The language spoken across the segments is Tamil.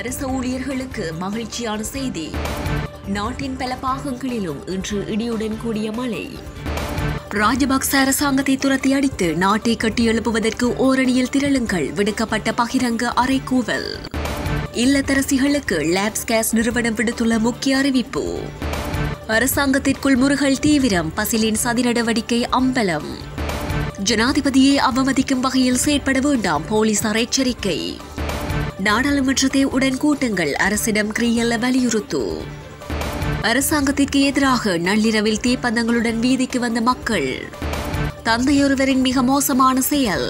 அரசு ஊழியர்களுக்கு மகிழ்ச்சியான செய்தி நாட்டின் பல பாகங்களிலும் இன்று இடியுடன் கூடிய மழை ராஜபக்ச அரசாங்கத்தை துரத்தி அடித்து நாட்டை கட்டியெழுப்புவதற்கு ஓரணியில் திரளுங்கள் விடுக்கப்பட்ட பகிரங்க அறைகூவல் இல்லத்தரசிகளுக்கு லேப்ஸ் கேஸ் நிறுவனம் விடுத்துள்ள முக்கிய அறிவிப்பு அரசாங்கத்திற்குள் முருகல் தீவிரம் பசிலின் சதி நடவடிக்கை அம்பலம் ஜனாதிபதியை அவமதிக்கும் வகையில் செயற்பட வேண்டாம் போலீசார் எச்சரிக்கை நாடாளுமன்றத்தை உடன் கூட்டுங்கள் அரசிடம் கிரியல்ல வலியுறுத்து அரசாங்கத்திற்கு எதிராக நள்ளிரவில் தீப்பந்தங்களுடன் வீதிக்கு வந்த மக்கள் தந்தையொருவரின் மிக மோசமான செயல்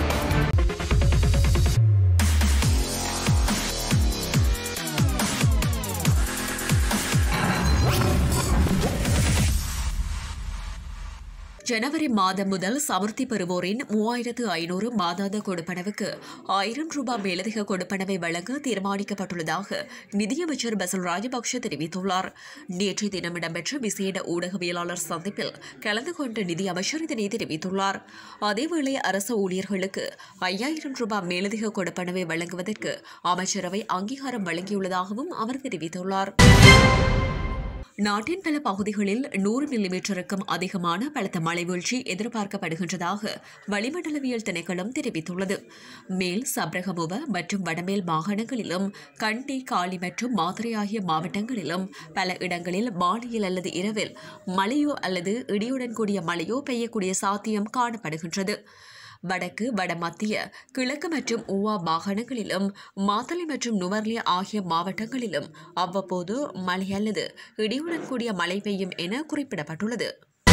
ஜனவரி மாதம் முதல் சமர்த்தி பெறுவோரின் மூவாயிரத்து ஐநூறு மாதாந்த கொடுப்பனவுக்கு ஆயிரம் ரூபாய் மேலதிக கொடுப்பனவை வழங்க தீர்மானிக்கப்பட்டுள்ளதாக நிதியமைச்சர் பசல் ராஜபக்ஷ தெரிவித்துள்ளார் நேற்றைய தினம் இடம்பெற்ற விசேட ஊடகவியலாளர் சந்திப்பில் கலந்து கொண்ட நிதி அமைச்சர் இதனை தெரிவித்துள்ளார் அதேவேளை அரசு ஊழியர்களுக்கு ஐயாயிரம் ரூபாய் மேலதிக கொடுப்பனவை வழங்குவதற்கு அமைச்சரவை அங்கீகாரம் வழங்கியுள்ளதாகவும் அவர் தெரிவித்துள்ளார் நாட்டின் பல பகுதிகளில் நூறு மில்லிமீட்டருக்கும் அதிகமான பலத்த மழை வீழ்ச்சி எதிர்பார்க்கப்படுகின்றதாக வளிமண்டலவியல் திணைக்களம் தெரிவித்துள்ளது மேல் சப்ரகமுவ மற்றும் வடமேல் மாகாணங்களிலும் கண்டி காலி மற்றும் மாத்திரை ஆகிய மாவட்டங்களிலும் பல இடங்களில் மாலையில் அல்லது இரவில் மழையோ அல்லது இடியுடன் கூடிய மழையோ பெய்யக்கூடிய சாத்தியம் காணப்படுகின்றது வடக்கு வடமத்திய கிழக்கு மற்றும் ஊவா மாகாணங்களிலும் மாத்தளை மற்றும் நுவர்லியா ஆகிய மாவட்டங்களிலும் அவ்வப்போது மழை அல்லது இடியுடன் கூடிய மழை பெய்யும் என குறிப்பிடப்பட்டுள்ளது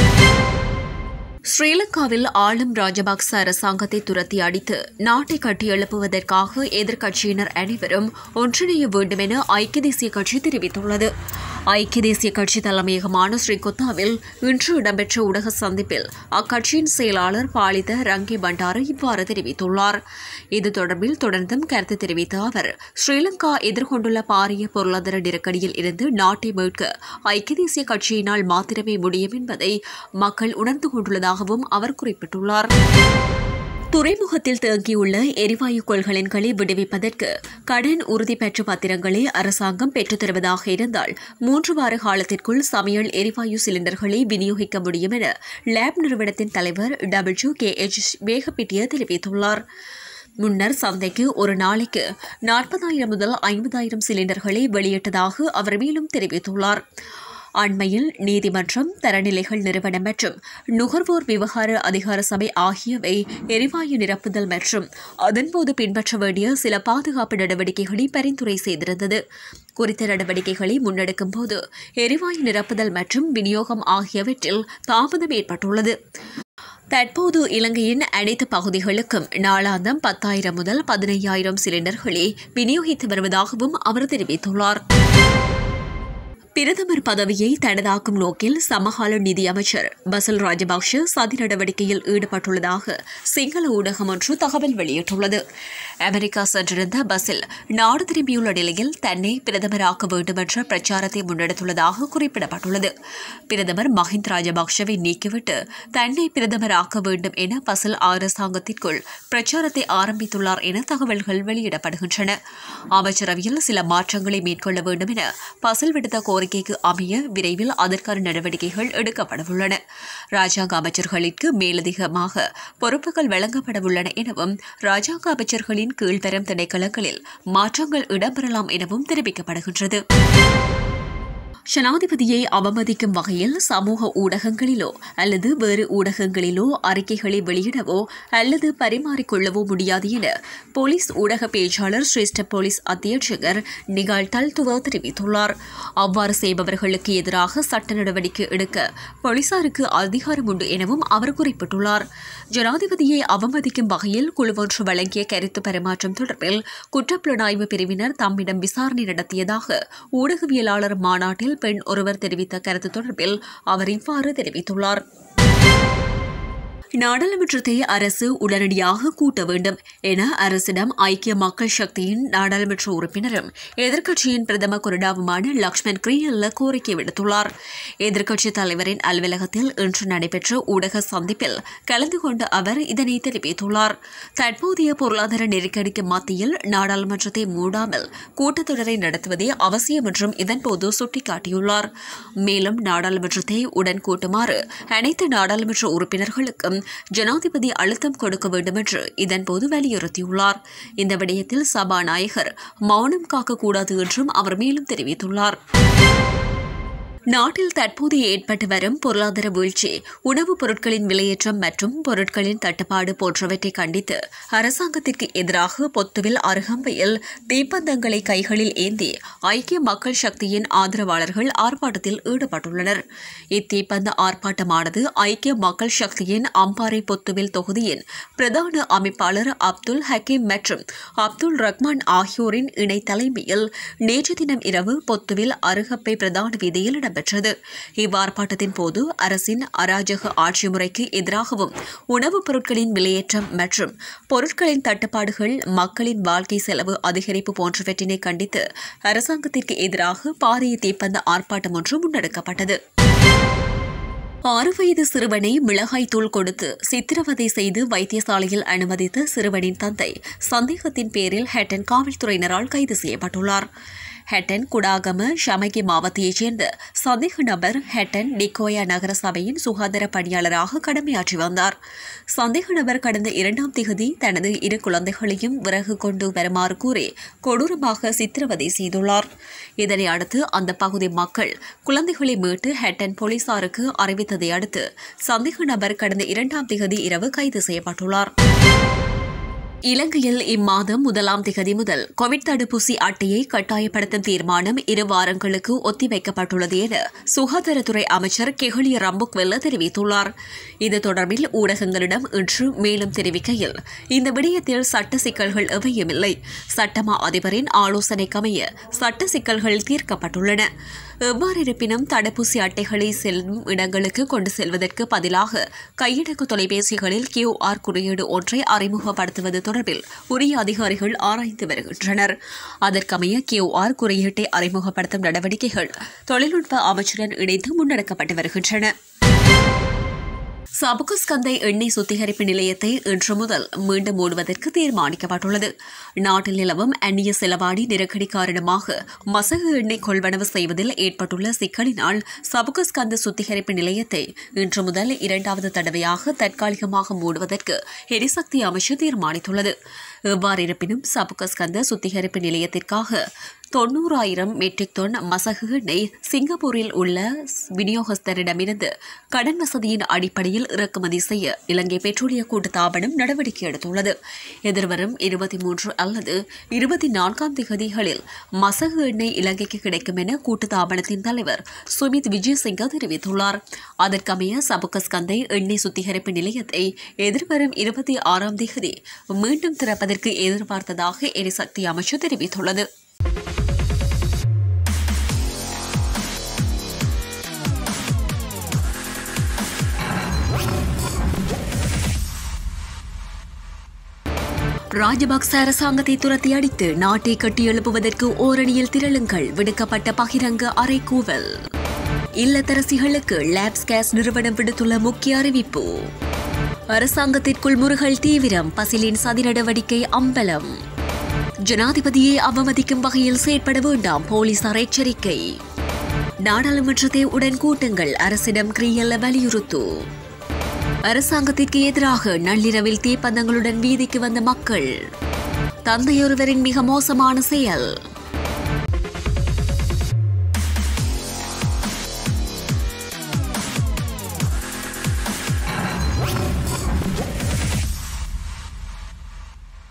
ஸ்ரீலங்காவில் ஆளும் ராஜபக்ச அரசாங்கத்தை துரத்தி அடித்து நாட்டை கட்டியெழுப்புவதற்காக எதிர்க்கட்சியினர் அனைவரும் ஒன்றிணைய வேண்டும் என ஐக்கிய தேசிய கட்சி தெரிவித்துள்ளது ஐக்கிய தேசிய கட்சி தலைமையகமான ஸ்ரீகொத்தாவில் இன்று இடம்பெற்ற ஊடக சந்திப்பில் அக்கட்சியின் செயலாளர் பாலித ரங்கி பண்டார இவ்வாறு தெரிவித்துள்ளார் இது தொடர்பில் தொடர்ந்தும் கருத்து தெரிவித்த அவர் ஸ்ரீலங்கா எதிர்கொண்டுள்ள பாரிய பொருளாதார நெருக்கடியில் இருந்து நாட்டை மீட்க ஐக்கிய தேசிய கட்சியினால் மாத்திரமே முடியும் என்பதை மக்கள் உணர்ந்து கொண்டுள்ளதாகவும் அவர் குறிப்பிட்டுள்ளார் துறைமுகத்தில் தேங்கியுள்ள எரிவாயு கொள்கலன்களை விடுவிப்பதற்கு கடன் உறுதி பெற்ற பத்திரங்களை அரசாங்கம் பெற்றுத் தருவதாக இருந்தால் மூன்று வார காலத்திற்குள் சமையல் எரிவாயு சிலிண்டர்களை விநியோகிக்க முடியும் என லேப் நிறுவனத்தின் தலைவர் டபிள்யூ கே எச் வேகப்பிட்டிய தெரிவித்துள்ளார் முன்னர் சந்தைக்கு ஒரு நாளைக்கு நாற்பதாயிரம் முதல் ஐம்பதாயிரம் சிலிண்டர்களை வெளியிட்டதாக அவர் மேலும் தெரிவித்துள்ளார் அண்மையில் நீதிமன்றம் தரநிலைகள் நிறுவனம் மற்றும் நுகர்வோர் விவகார அதிகார சபை ஆகியவை எரிவாயு நிரப்புதல் மற்றும் அதன்போது பின்பற்ற வேண்டிய சில பாதுகாப்பு நடவடிக்கைகளை பரிந்துரை செய்திருந்தது குறித்த நடவடிக்கைகளை முன்னெடுக்கும் போது எரிவாயு நிரப்புதல் மற்றும் விநியோகம் ஆகியவற்றில் தாமதம் ஏற்பட்டுள்ளது தற்போது இலங்கையின் அனைத்து பகுதிகளுக்கும் நாளாந்தம் பத்தாயிரம் முதல் பதினையாயிரம் சிலிண்டர்களை விநியோகித்து வருவதாகவும் அவர் தெரிவித்துள்ளார் பிரதமர் பதவியை தனதாக்கும் நோக்கில் சமகால நிதி அமைச்சர் பசல் ராஜபக்ஷ சதி நடவடிக்கையில் ஈடுபட்டுள்ளதாக சிங்கள ஊடகம் ஒன்று தகவல் வெளியிட்டுள்ளது அமெரிக்கா சென்றிருந்த பசில் நாடு திரும்பியுள்ள நிலையில் தன்னை பிரதமராக்க வேண்டும் என்ற பிரச்சாரத்தை முன்னெடுத்துள்ளதாக குறிப்பிடப்பட்டுள்ளது பிரதமர் மஹிந்த ராஜபக்ஷவை நீக்கிவிட்டு தன்னை பிரதமராக்க வேண்டும் என பசில் அரசாங்கத்திற்குள் பிரச்சாரத்தை ஆரம்பித்துள்ளார் என தகவல்கள் வெளியிடப்படுகின்றன அமைச்சரவையில் சில மாற்றங்களை மேற்கொள்ள வேண்டும் என பசில் விடுத்த கோரிக்கைக்கு அமைய விரைவில் அதற்கான நடவடிக்கைகள் எடுக்கப்படவுள்ளன ராஜாங்க அமைச்சர்களுக்கு மேலதிகமாக பொறுப்புகள் வழங்கப்படவுள்ளன எனவும் ராஜாங்க அமைச்சர்களின் கீழ்வரும் திணைக்களங்களில் மாற்றங்கள் இடம்பெறலாம் எனவும் தெரிவிக்கப்படுகின்றது ஜனாதிபதியை அவமதிக்கும் வகையில் சமூக ஊடகங்களிலோ அல்லது வேறு ஊடகங்களிலோ அறிக்கைகளை வெளியிடவோ அல்லது பரிமாறிக்கொள்ளவோ முடியாது என போலீஸ் ஊடக பேச்சாளர் சிரேஷ்ட போலீஸ் அத்தியட்சகர் நிகால் டல்துவா தெரிவித்துள்ளார் அவ்வாறு செய்பவர்களுக்கு எதிராக சட்ட நடவடிக்கை எடுக்க போலீசாருக்கு அதிகாரம் உண்டு எனவும் அவர் குறிப்பிட்டுள்ளார் ஜனாதிபதியை அவமதிக்கும் வகையில் குழுவொன்று வழங்கிய கருத்து பரிமாற்றம் தொடர்பில் குற்றப்புலனாய்வு பிரிவினர் தம்மிடம் விசாரணை நடத்தியதாக ஊடகவியலாளர் மாநாட்டில் பெண் ஒருவர் தெரிவித்த கருத்து தொடர்பில் அவர் இவ்வாறு தெரிவித்துள்ளார் நாடாளுமன்றத்தை அரசு உடனடியாக கூட்ட வேண்டும் என அரசிடம் ஐக்கிய மக்கள் சக்தியின் நாடாளுமன்ற உறுப்பினரும் எதிர்க்கட்சியின் பிரதம கொறடாவுமான லக்ஷ்மண் கிரியல்ல கோரிக்கை விடுத்துள்ளார் எதிர்க்கட்சித் தலைவரின் அலுவலகத்தில் இன்று நடைபெற்ற ஊடக சந்திப்பில் கலந்து கொண்ட அவர் இதனை தெரிவித்துள்ளார் தற்போதைய பொருளாதார நெருக்கடிக்கு மத்தியில் நாடாளுமன்றத்தை மூடாமல் கூட்டத்தொடரை நடத்துவதே அவசியம் என்றும் இதன்போது சுட்டிக்காட்டியுள்ளார் மேலும் நாடாளுமன்றத்தை உடன் கூட்டுமாறு அனைத்து நாடாளுமன்ற உறுப்பினர்களுக்கும் ஜனாதிபதி அழுத்தம் கொடுக்க வேண்டும் என்று இதன்போது வலியுறுத்தியுள்ளார் இந்த விடயத்தில் சபாநாயகர் மௌனம் காக்கக்கூடாது என்றும் அவர் மேலும் தெரிவித்துள்ளார் நாட்டில் தற்போது ஏற்பட்டு வரும் பொருளாதார வீழ்ச்சி உணவுப் பொருட்களின் விலையேற்றம் மற்றும் பொருட்களின் தட்டுப்பாடு போன்றவற்றை கண்டித்து அரசாங்கத்திற்கு எதிராக பொத்துவில் அருகம்பையில் தீப்பந்தங்களை கைகளில் ஏந்தி ஐக்கிய மக்கள் சக்தியின் ஆதரவாளர்கள் ஆர்ப்பாட்டத்தில் ஈடுபட்டுள்ளனர் இத்தீப்பந்த ஆர்ப்பாட்டமானது ஐக்கிய மக்கள் சக்தியின் அம்பாறை பொத்துவில் தொகுதியின் பிரதான அமைப்பாளர் அப்துல் ஹக்கீம் மற்றும் அப்துல் ரஹ்மான் ஆகியோரின் இணை தலைமையில் நேற்று தினம் இரவு பொத்துவில் அருகப்பை பிரதான வீதியில் இடம்பெற்றது நடைபெற்றது இவ்வார்ப்பாட்டத்தின் போது அரசின் அராஜக ஆட்சி முறைக்கு எதிராகவும் உணவுப் பொருட்களின் விலையேற்றம் மற்றும் பொருட்களின் தட்டுப்பாடுகள் மக்களின் வாழ்க்கை செலவு அதிகரிப்பு போன்றவற்றினை கண்டித்து அரசாங்கத்திற்கு எதிராக பாரிய தீப்பந்த ஆர்ப்பாட்டம் ஒன்று முன்னெடுக்கப்பட்டது ஆறு வயது சிறுவனை மிளகாய் தூள் கொடுத்து சித்திரவதை செய்து வைத்தியசாலையில் அனுமதித்த சிறுவனின் தந்தை சந்தேகத்தின் பேரில் ஹேட்டன் காவல்துறையினரால் கைது செய்யப்பட்டுள்ளார் ஹெட்டன் குடாகம ஷமகி மாவட்டத்தைச் சேர்ந்த சந்தேக நபர் ஹெட்டன் டிகோயா நகர சபையின் சுகாதார பணியாளராக கடமையாற்றி வந்தார் சந்தேக நபர் கடந்த இரண்டாம் திகதி தனது இரு குழந்தைகளையும் விறகு கொண்டு வருமாறு கூறி கொடூரமாக சித்திரவதை செய்துள்ளார் இதனை அடுத்து அந்த பகுதி மக்கள் குழந்தைகளை மீட்டு ஹெட்டன் போலீசாருக்கு அறிவித்ததை அடுத்து சந்தேக நபர் கடந்த இரண்டாம் திகதி இரவு கைது செய்யப்பட்டுள்ளார் இலங்கையில் இம்மாதம் முதலாம் திகதி முதல் கோவிட் தடுப்பூசி அட்டையை கட்டாயப்படுத்தும் தீர்மானம் இரு வாரங்களுக்கு ஒத்திவைக்கப்பட்டுள்ளது என சுகாதாரத்துறை அமைச்சர் கெஹலிய ரம்புக்வெல்ல தெரிவித்துள்ளார் இது தொடர்பில் ஊடகங்களிடம் இன்று மேலும் தெரிவிக்கையில் இந்த விடயத்தில் சட்ட சிக்கல்கள் எவையும் இல்லை சட்டமா அதிபரின் ஆலோசனைக்கமைய சட்ட சிக்கல்கள் தீர்க்கப்பட்டுள்ளன எவ்வாறு இருப்பினும் தடுப்பூசி அட்டைகளை செல்லும் இடங்களுக்கு கொண்டு செல்வதற்கு பதிலாக கையடக்கு தொலைபேசிகளில் கியூ ஆர் குறியீடு ஒன்றை அறிமுகப்படுத்துவது தொடர்பில் உரிய அதிகாரிகள் ஆராய்ந்து வருகின்றனர் அதற்கமைய கியூ ஆர் குறியீட்டை அறிமுகப்படுத்தும் நடவடிக்கைகள் தொழில்நுட்ப அமைச்சுடன் இணைந்து முன்னெடுக்கப்பட்டு வருகின்றன சபுகஸ்கந்தை எண்ணெய் சுத்திகரிப்பு நிலையத்தை இன்று முதல் மீண்டும் மூடுவதற்கு தீர்மானிக்கப்பட்டுள்ளது நாட்டில் நிலவும் அந்நிய செலவாடி நெருக்கடி காரணமாக மசகு எண்ணெய் கொள்வனவு செய்வதில் ஏற்பட்டுள்ள சிக்கலினால் சபுகஸ்கந்த சுத்திகரிப்பு நிலையத்தை இன்று முதல் இரண்டாவது தடவையாக தற்காலிகமாக மூடுவதற்கு எரிசக்தி அமைச்சு தீர்மானித்துள்ளது எவ்வாறு இருப்பினும் சபுகஸ்கந்த சுத்திகரிப்பு நிலையத்திற்காக தொன்னூறாயிரம் மெட்ரிக் டன் மசகு எண்ணெய் சிங்கப்பூரில் உள்ள விநியோகஸ்தரிடமிருந்து கடன் வசதியின் அடிப்படையில் இறக்குமதி செய்ய இலங்கை பெட்ரோலிய கூட்டுத்தாபனம் நடவடிக்கை எடுத்துள்ளது எதிர்வரும் இருபத்தி மூன்று அல்லது இருபத்தி நான்காம் திகதிகளில் மசகு எண்ணெய் இலங்கைக்கு கிடைக்கும் என கூட்டுத்தாபனத்தின் தலைவர் சுமித் விஜயசிங்க தெரிவித்துள்ளார் அதற்கமைய சபுகஸ்கந்தை எண்ணெய் சுத்திகரிப்பு நிலையத்தை எதிர்வரும் இருபத்தி ஆறாம் திகதி மீண்டும் திறப்பதற்கு எதிர்பார்த்ததாக எரிசக்தி அமைச்சு தெரிவித்துள்ளது ராஜபக்ச அரசாங்கத்தை துரத்தி அடித்து நாட்டை கட்டியெழுப்புவதற்கு ஓரணியில் திரளுங்கள் விடுக்கப்பட்ட பகிரங்க அறைகூவல் இல்லத்தரசிகளுக்கு லேப்ஸ் கேஸ் நிறுவனம் விடுத்துள்ள முக்கிய அறிவிப்பு அரசாங்கத்திற்குள் முருகல் தீவிரம் பசிலின் சதி நடவடிக்கை அம்பலம் ஜனாதிபதியை அவமதிக்கும் வகையில் செயற்பட வேண்டாம் போலீசார் எச்சரிக்கை நாடாளுமன்றத்தை உடன் கூட்டுங்கள் அரசிடம் கிரியல்ல வலியுறுத்து அரசாங்கத்திற்கு எதிராக நள்ளிரவில் தீப்பந்தங்களுடன் வீதிக்கு வந்த மக்கள் தந்தையொருவரின் மிக மோசமான செயல்